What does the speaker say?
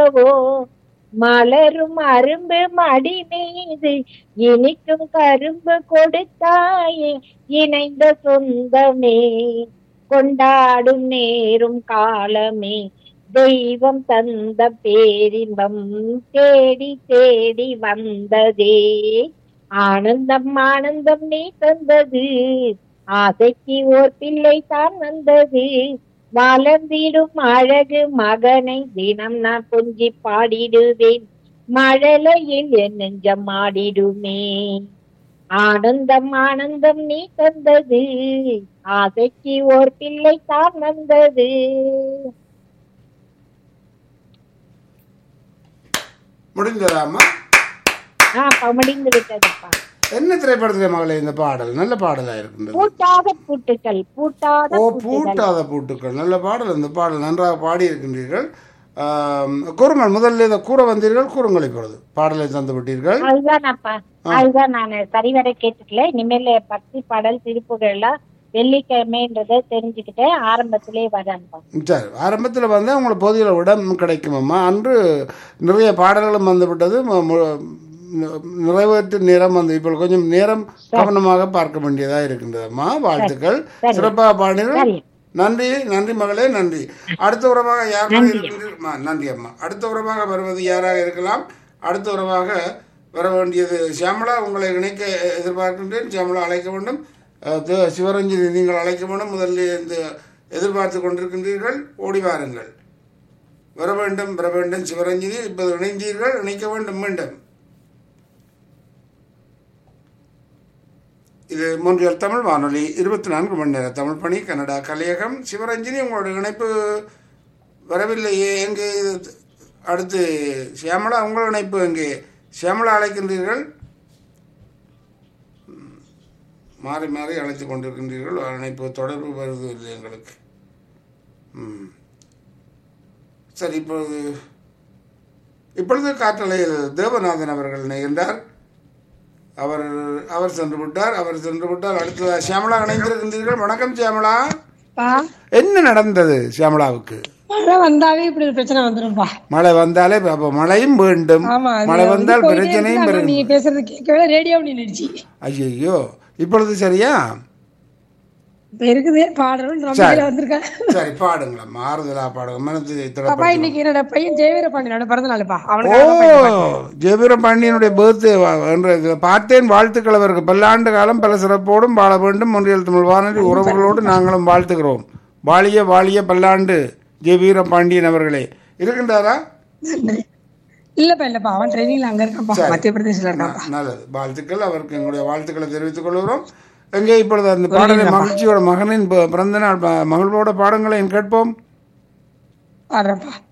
அல்லவோ மலரும் அரும்பு மடி மீது இனிக்கும் கரும்பு கொடுத்தாயே இணைந்த சொந்தமே கொண்டாடும் நேரும் காலமே தெய்வம் தந்த பேரின்பம் தேடி தேடி வந்ததே ஆனந்தம் ஆனந்தம் நீ தந்தது ஆசைக்கு ஓர் பிள்ளை தான் வந்தது வளர்ந்திடும் அழகு மகனை தினம் நான் கொஞ்சி பாடிடுவேன் மழலையில் என் நெஞ்சம் ஆடிடுமே ஆனந்தம் ஆனந்தம் நீ தந்தது ஆசைக்கு ஓர் பிள்ளை தான் வந்தது முடிந்ததாம்மா ஆ முடிந்து விட்டதுப்பா என்ன திரைப்படத்துல மகளே இந்த பாடல் நல்ல பாடலா இருக்கின்றது பூட்டாத பூட்டுக்கள் பூட்டாத ஓ பூட்டுகள் பூட்டாத பூட்டுக்கள் நல்ல பாடல் இந்த பாடல் நன்றாக பாடி இருக்கின்றீர்கள் ஆம், கூறுங்கள் முதல்ல இதை கூற வந்தீர்கள் கூறுங்கள் இப்பொழுது பாடலை தந்து விட்டீர்கள் அதுதான் அப்பா அதுதான் நான் சரிவர கேட்டுக்கல இனிமேல் பக்தி பாடல் திருப்புகள் எல்லாம் வெள்ளிக்கிழமைன்றத தெரிஞ்சுக்கிட்டேன் ஆரம்பத்திலே வரேன்ப்பா சரி ஆரம்பத்தில் வந்து உங்களுக்கு பொதியில் இடம் கிடைக்குமம்மா அன்று நிறைய பாடல்களும் வந்து விட்டது மு- மு- நிறைவேற்று நேரம் வந்து இப்போ கொஞ்சம் நேரம் கவனமாக பார்க்க வேண்டியதாக இருக்கின்றதம்மா வாழ்த்துக்கள் சிறப்பாக பாடினீர்கள் சரி. நன்றி நன்றி மகளே நன்றி அடுத்த உறவாக யார் இருக்கின்றீர்கள் அம்மா, நன்றி அம்மா அடுத்த உறவாக வருவது யாராக இருக்கலாம் அடுத்த உறவாக வர வேண்டியது சியாமளா உங்களை இணைக்க எதிர்பார்க்கின்றேன் சியாமளா அழைக்க வேண்டும் அஹ், தி- சிவரஞ்சனி நீங்கள் அழைக்க வேண்டும் முதல்ல இந்த எதிர்பார்த்து கொண்டிருக்கின்றீர்கள் ஓடி வாருங்கள் வர வேண்டும் வர வேண்டும் சிவரஞ்சனி இப்போது இணைந்தீர்கள் இணைக்க வேண்டும் மீண்டும் இது மூன்றியல் தமிழ் வானொலி இருபத்தி நான்கு மணி நேர தமிழ் பணி கனடா கலையகம் சிவரஞ்சனி உங்களோட இணைப்பு வரவில்லையே எங்கே இது அடுத்து சியாமளா உங்கள் இணைப்பு எங்கே சியாமளா அழைக்கின்றீர்கள் ம், மாறி மாறி அழைத்து கொண்டிருக்கின்றீர்கள் இணைப்பு தொடர்பு வருது இல்லை எங்களுக்கு ம். சரி இப்பொழுது இப்பொழுது காற்றலையில் தேவநாதன் அவர்கள் இணைகின்றார் அவர் அவர் சென்று விட்டார் அவர் சென்று விட்டார் அடுத்து சியாமலா இணைந்திருக்கின்றீர்கள் வணக்கம் சியாமலா பா என்ன நடந்தது சியாமலாவுக்கு மழை வந்தாவே இப்படி ஒரு பிரச்சனை வந்துரும்பா மழை வந்தாலே அப்ப மழையும் வேண்டும் ஆமா அது மழை வந்தால் வந்து போயிட்டே பிரச்சனையும் இருக்கு. ஆனா வரும் நீங்க பேசுறது கேட்கவே ரேடியோ நின்றுச்சு ஐயோ இப்பொழுது சரியா இப்ப இருக்குது பாடணும் ரொம்ப சரி. பேர் வந்திருக்கேன் சரி பாடுங்களா மாறுதலா பாடுங்க மனது பாப்பா திடப்படுத்தும் இன்னைக்கு என்னோட பையன் ஜெயவீர பாண்டியனோட பிறந்த நாளுப்பா ஓ அவனுக்கு ஜெயபீரம் பாண்டியனுடைய பேர்த்து என்று பார்த்தேன் வாழ்த்துக்கள் அவருக்கு பல்லாண்டு காலம் பல சிறப்போடும் வாழ வேண்டும் ஒன்றியல் தமிழ் வானொலி உறவுகளோடு நாங்களும் வாழ்த்துகிறோம் வாழிய வாழிய பல்லாண்டு ஜெயவீரம் பாண்டியன் அவர்களே இருக்கின்றாரா இல்லப்பா இல்லப்பா அவன் ட்ரைனிங்ல அங்க இருக்கான்ப்பா மத்திய பிரதேசல இருக்கான்ப்பா நல்லது வாழ்த்துக்கள் அவருக்கு எங்களுடைய வாழ்த்துக்களை தெரிவித்துக் கொள்கிறோம் எங்கே இப்பொழுது அந்த பாடலை மகிழ்ச்சியோட மகனின் பி- பிறந்த நாள் ப- மகிழ்வோட பாடங்களை கேட்போம் பாடுறப்பா